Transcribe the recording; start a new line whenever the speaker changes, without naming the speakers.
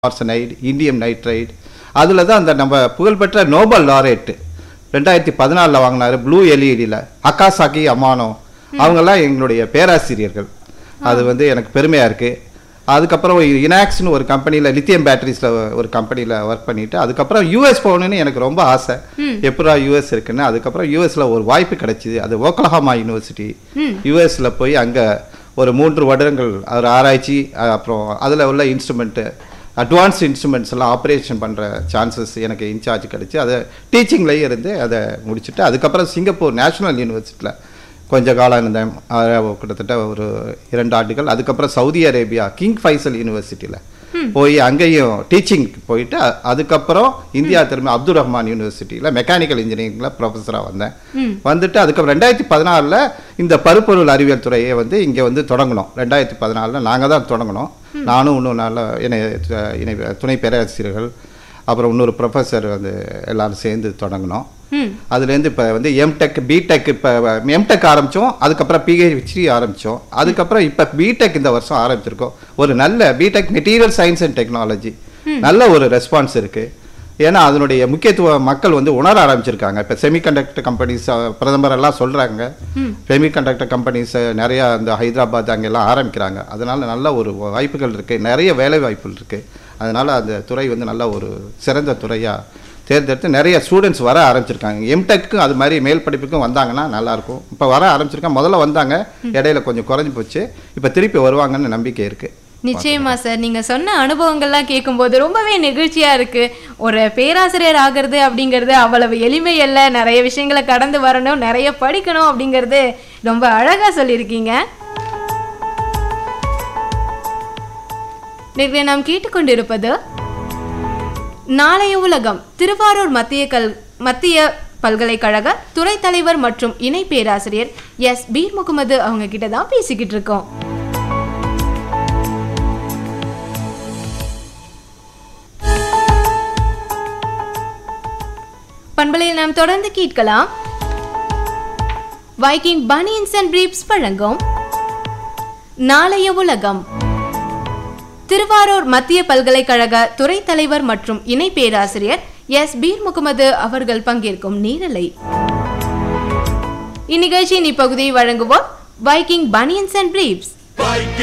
arsenide indium nitride அதில் தான் அந்த நம்ம புகழ்பெற்ற நோபல் லாரேட்டு ரெண்டாயிரத்தி பதினாலில் வாங்கினாரு ப்ளூ எல்இடியில் அக்காசாக்கி அமானோ அவங்கெல்லாம் எங்களுடைய பேராசிரியர்கள் அது வந்து எனக்கு பெருமையாக இருக்குது அதுக்கப்புறம் இனாக்ஸ்னு ஒரு கம்பெனியில் லித்தியம் பேட்டரிஸில் ஒரு கம்பெனியில் ஒர்க் பண்ணிட்டு அதுக்கப்புறம் யூஎஸ் போகணுன்னு எனக்கு ரொம்ப ஆசை எப்படா யூஎஸ் இருக்குன்னு அதுக்கப்புறம் யூஎஸ்ல ஒரு வாய்ப்பு கிடைச்சிது அது ஓக்லஹாமா யூனிவர்சிட்டி யூஎஸ்ல போய் அங்கே ஒரு மூன்று வருடங்கள் ஒரு ஆராய்ச்சி அஹ், அப்புறம் அதில் உள்ள இன்ஸ்ட்ருமெண்ட்டு அட்வான்ஸ் இன்ஸ்ட்ருமெண்ட்ஸ் எல்லாம் ஆப்ரேஷன் பண்ணுற சான்சஸ் எனக்கு இன்சார்ஜ் கிடச்சி அதை டீச்சிங்லேயே இருந்து அதை முடிச்சுட்டு அதுக்கப்புறம் சிங்கப்பூர் நேஷனல் யூனிவர்சிட்டியில் கொஞ்ச காலம் இருந்தேன் அஹ், கிட்டத்தட்ட ஒரு இரண்டு ஆண்டுகள் அதுக்கப்புறம் சவுதி அரேபியா கிங் ஃபைசல் யூனிவர்சிட்டியில் போய் அங்கேயும் டீச்சிங் போயிட்டு அ- அதுக்கப்புறம் இந்தியா திரும்ப அப்துல் ரஹ்மான் யூனிவர்சிட்டியில் மெக்கானிக்கல் இன்ஜினியரிங்கில் ப்ரொஃபஸராக வந்தேன் வந்துட்டு அதுக்கப்புறம் ரெண்டாயிரத்தி பதினாறில் இந்த பருப்பொருள் அறிவியல் துறையை வந்து இங்கே வந்து தொடங்கினோம் ரெண்டாயிரத்தி பதினாலில் நாங்கள் தான் தொடங்கினோம் நானும் இன்னும் நல்ல இணை இணை துணை பேராசிரியர்கள் அப்புறம் இன்னொரு ப்ரொஃபஸர் வந்து எல்லாரும் சேர்ந்து தொடங்கினோம்
ம்
அதுலேருந்து இப்போ வந்து எம்டெக் பிடெக் இப்போ எம்டெக் ஆரம்பித்தோம் அதுக்கப்புறம் பிஹெச்டி ஆரம்பித்தோம் அதுக்கப்புறம் இப்போ பிடெக் இந்த வருஷம் ஆரம்பிச்சிருக்கோம் ஒரு நல்ல BTech material science and technology நல்ல ஒரு ரெஸ்பான்ஸ் இருக்குது ஏன்னா அதனுடைய முக்கியத்துவம் மக்கள் வந்து உணர ஆரம்பிச்சிருக்காங்க இப்போ செமிகண்டக்டர் கம்பெனிஸ் பிரதமர் எல்லாம் சொல்கிறாங்க செமிகண்டக்டர் கம்பெனிஸ் நிறையா இந்த ஹைதராபாத் அங்கெல்லாம் ஆரம்பிக்கிறாங்க அதனால நல்ல ஒரு வாய்ப்புகள் இருக்குது நிறைய வேலை வாய்ப்புகள் இருக்குது அதனால அந்த துறை வந்து நல்ல ஒரு சிறந்த துறையாக தேர்ந்தெடுத்து நிறைய ஸ்டூடெண்ட்ஸ் வர ஆரம்பிச்சிருக்காங்க எம்டெக்கும் அது மாதிரி மேல் படிப்புக்கும் வந்தாங்கன்னா நல்லா இருக்கும் இப்போ வர ஆரம்பிச்சிருக்காங்க முதல்ல வந்தாங்க இடையில கொஞ்சம் குறைஞ்சு போச்சு இப்போ திருப்பி வருவாங்கன்னு நம்பிக்கை இருக்கு
நிச்சயமா சார் நீங்க சொன்ன அனுபவங்கள்லாம் கேட்கும்போது ரொம்பவே நெகிழ்ச்சியா இருக்கு ஒரு பேராசிரியர் ஆகிறது அப்படிங்கிறது அவ்வளவு எளிமை அல்ல நிறைய விஷயங்களை கடந்து வரணும் நிறைய படிக்கணும் அப்படிங்கிறது ரொம்ப அழகா சொல்லியிருக்கீங்க நேர்களை நாம் கேட்டுக்கொண்டிருப்பது நாளைய உலகம் திருவாரூர் மத்திய கல் மத்திய பல்கலைக்கழக துறை தலைவர் மற்றும் இணை பேராசிரியர் எஸ் பீர் முகமது அவங்க கிட்ட தான் பேசிக்கிட்டு இருக்கோம் பண்பலையில் நாம் தொடர்ந்து கேட்கலாம் வைக்கிங் பனியன்ஸ் அண்ட் பிரீப்ஸ் வழங்கும் நாளைய உலகம் திருவாரூர் மத்திய பல்கலைக்கழக துறை தலைவர் மற்றும் இணை பேராசிரியர் எஸ் பீர் முகமது அவர்கள் பங்கேற்கும் நேரலை இந்நிகழ்ச்சியின் இப்பகுதியை வழங்குவோர் வைக்கிங் பனியன்ஸ் அண்ட் பிரீப்ஸ்